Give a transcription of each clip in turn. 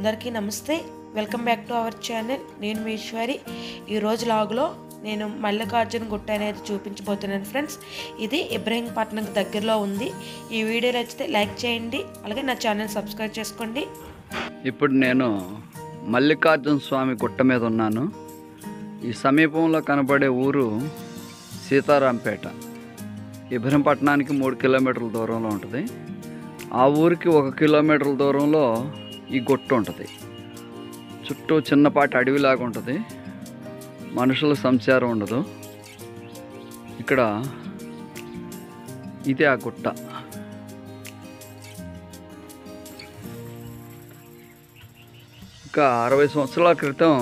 అందరికీ నమస్తే welcome back to our channel నేను మీ ఈశ్వరి ఈరోజు లాగులో నేను మల్లికార్జున గుట్ట అనేది చూపించబోతున్నాను ఫ్రెండ్స్ ఇది ఇబ్రహీంపట్నంకి దగ్గరలో ఉంది ఈ వీడియో నచ్చితే లైక్ చేయండి అలాగే నా ఛానల్ సబ్స్క్రైబ్ చేసుకోండి ఇప్పుడు నేను మల్లికార్జున స్వామి గుట్ట మీద ఉన్నాను ఈ సమీపంలో కనబడే ఊరు సీతారాంపేట ఇబ్రహీంపట్నానికి మూడు కిలోమీటర్ల దూరంలో ఉంటుంది ఆ ఊరికి ఒక కిలోమీటర్ల దూరంలో ఈ గుట్ట ఉంటుంది చుట్టూ చిన్నపాటి అడవిలాగా ఉంటుంది మనుషుల సంచారం ఉండదు ఇక్కడ ఇదే ఆ గుట్ట ఇంకా అరవై సంవత్సరాల క్రితం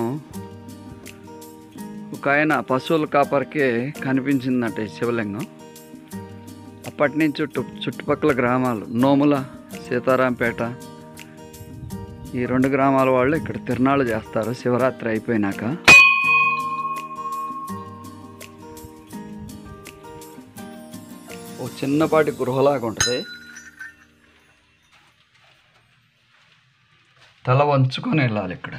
ఒక ఆయన పశువుల కాపరికి కనిపించిందంట ఈ శివలింగం అప్పటి నుంచి చుట్టు చుట్టుపక్కల గ్రామాలు నోముల సీతారాంపేట ఈ రెండు గ్రామాల వాళ్ళు ఇక్కడ తిరునాళ్ళు చేస్తారు శివరాత్రి అయిపోయినాక ఓ చిన్నపాటి గృహలాగా ఉంటుంది తల వంచుకొని వెళ్ళాలి ఇక్కడ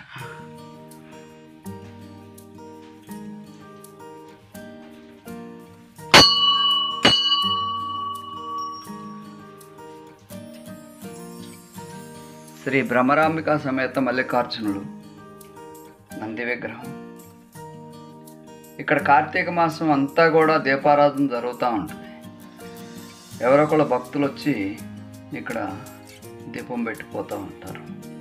శ్రీ భ్రమరాంబిక సమేత మల్లికార్జునుడు నంది విగ్రహం ఇక్కడ కార్తీక మాసం అంతా కూడా దీపారాధన జరుగుతూ ఉంటుంది ఎవరో ఒకళ్ళ భక్తులు వచ్చి ఇక్కడ దీపం పెట్టిపోతూ ఉంటారు